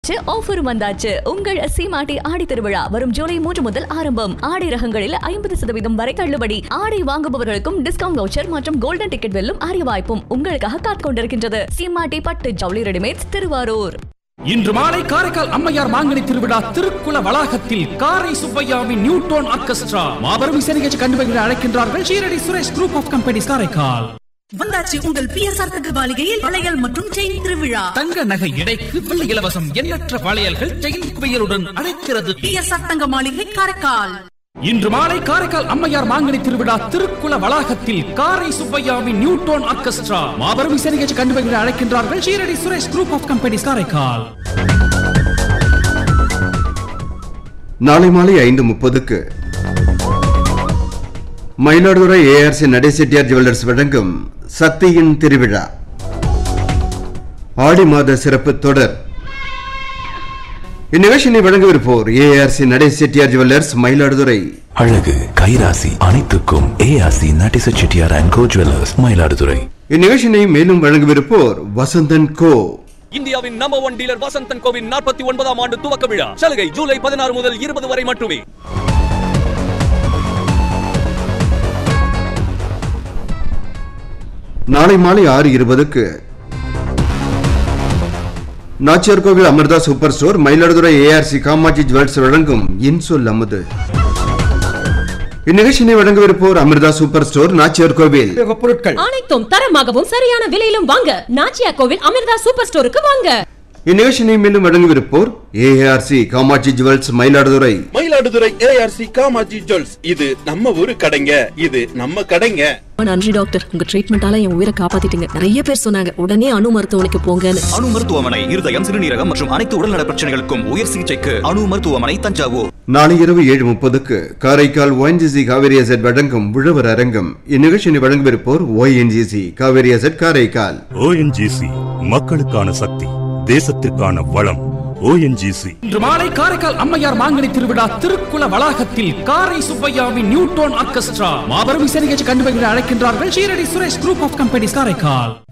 ஆஃபரும் வந்தாச்சு உங்கள் சீமாட்டி ஆடி திருவிழா வரும் ஜூலை மூன்று முதல் ஆரம்பம் ஆடை ரகங்களில் ஐம்பது சதவீதம் வரை தள்ளுபடி ஆடை வாங்குபவர்களுக்கும் டிஸ்கவுண்ட் வவுச்சர் மற்றும் கோல்டன் டிக்கெட் வெல்லும் அரிய வாய்ப்பும் உங்களுக்காக காத்துக் கொண்டிருக்கின்றது சீமாட்டி பட்டு ஜவுளி ரெடிமேட்ஸ் திருவாரூர் இன்று மாலை காரைக்கால் அம்மையார் மாங்கனி திருவிழா திருக்குள வளாகத்தில் காரை சுப்பையாவின் நியூட்டோன் ஆர்கெஸ்ட்ரா மாபெரும் இசை நிகழ்ச்சி கண்டுபிடிக்க அழைக்கின்றார்கள் Shirdi Suresh group of companies Karaikal வந்தாச்சு உங்கள் பிஎஸ்ஆர் தங்க மாளிகையில் வளையல் மற்றும் செயின் திருவிழா தங்க நகை எடைக்கு வெள்ளி இலவசம் எண்ணற்ற வளையல்கள் செயின் குவையலுடன் அழைக்கிறது பிஎஸ்ஆர் தங்க மாளிகை காரைக்கால் இன்று மாலை காரைக்கால் அம்மையார் மாங்கனி திருவிழா திருக்குள வளாகத்தில் காரை சுப்பையாவின் நியூட்டோன் ஆர்கெஸ்ட்ரா மாபெரும் இசை நிகழ்ச்சி கண்டுபிடிக்க அழைக்கின்றார்கள் Shirdi Suresh group of companies Karaikal நாளை மாலை ஐந்து முப்பதுக்கு மயிலாடுதுறை ஏஆர்சி நடைசெட்டியார் ஜுவல்லர்ஸ் வழங்கும் சக்தியின் திருவிழா ஆடி மாத சிறப்பு தொடர் இந்நிகழ்ச்சியினை வழங்கவிருப்போர் ஏஆர்சி நடைசெட்டியார் ஜுவல்லர்ஸ் மயிலாடுதுறை அழகு கைராசி அனைத்துக்கும் ஏஆசி நட்டிச Chettiar and co jewellers Mayiladuthurai இந்நிகழ்ச்சியினை மேலும் வழங்கவிருப்போர் வசந்தன் கோ இந்தியாவின் நம்பர் ஒன் டீலர் வசந்தன் கோவின் நாற்பத்தி ஒன்பதாம் ஆண்டு துவக்க விழா சலுகை ஜூலை பதினாறு முதல் இருபது வரை மட்டுமே நாளை மாலை ஆறு இருபதுக்கு Nachiyar Koil Amirtha super store Mayiladuthurai ARC Kamatchi jewels வழங்கும் இன்சொல் அமுது இந்நிகழ்ச்சியினை வழங்கவிருப்போர் அமிர்தா சூப்பர் ஸ்டோர் நாச்சியார் கோவில் பொருட்கள் அனைத்தும் தரமாகவும் சரியான விலையிலும் வாங்க நாச்சியா கோவில் அமிர்தா சூப்பர் ஸ்டோருக்கு வாங்க இந்நிகழ்ச்சியினை மீண்டும் வழங்கவிருப்போர் ARC Kamatchi jewels Mayiladuthurai Mayiladuthurai ARC Kamatchi jewels இது நம்ம ஊரு கடைங்க இது நம்ம கடைங்க நன்றி டாக்டர் உங்க ட்ரீட்மெண்டால என் உயிரை காப்பாத்திட்டீங்க நிறைய பேர் சொன்னாங்க உடனே அணு மருத்துவமனைக்கு போங்கன்னு அணு மருத்துவமனை இருதயம் சிறுநீரகம் மற்றும் அனைத்து உடல்நல பிரச்சனைகளுக்கும் உயர் சிகிச்சைக்கு அணு மருத்துவமனை தஞ்சாவூர் நாளை இரவு ஏழு முப்பதுக்கு காரைக்கால் ஒஎன்ஜிசி காவேரி அசட் வழங்கும் உழவர் அரங்கம் இந்நிகழ்ச்சியினை வழங்கவிருப்போர் ONGC Cauvery asset Karaikal ONGC மக்களுக்கான சக்தி தேசத்திற்கான வளம் ஓஎன்ஜிசி இன்று மாலை காரைக்கால் அம்மையார் மாங்கனி திருவிழா திருக்குள வளாகத்தில் காரை சுப்பையாவின் நியூட்டோன் ஆர்கெஸ்ட்ரா மாபெரும் இசை நிகழ்ச்சி கண்டுபிடிக்க அழைக்கின்றார்கள் Shirdi Suresh group of companies Karaikal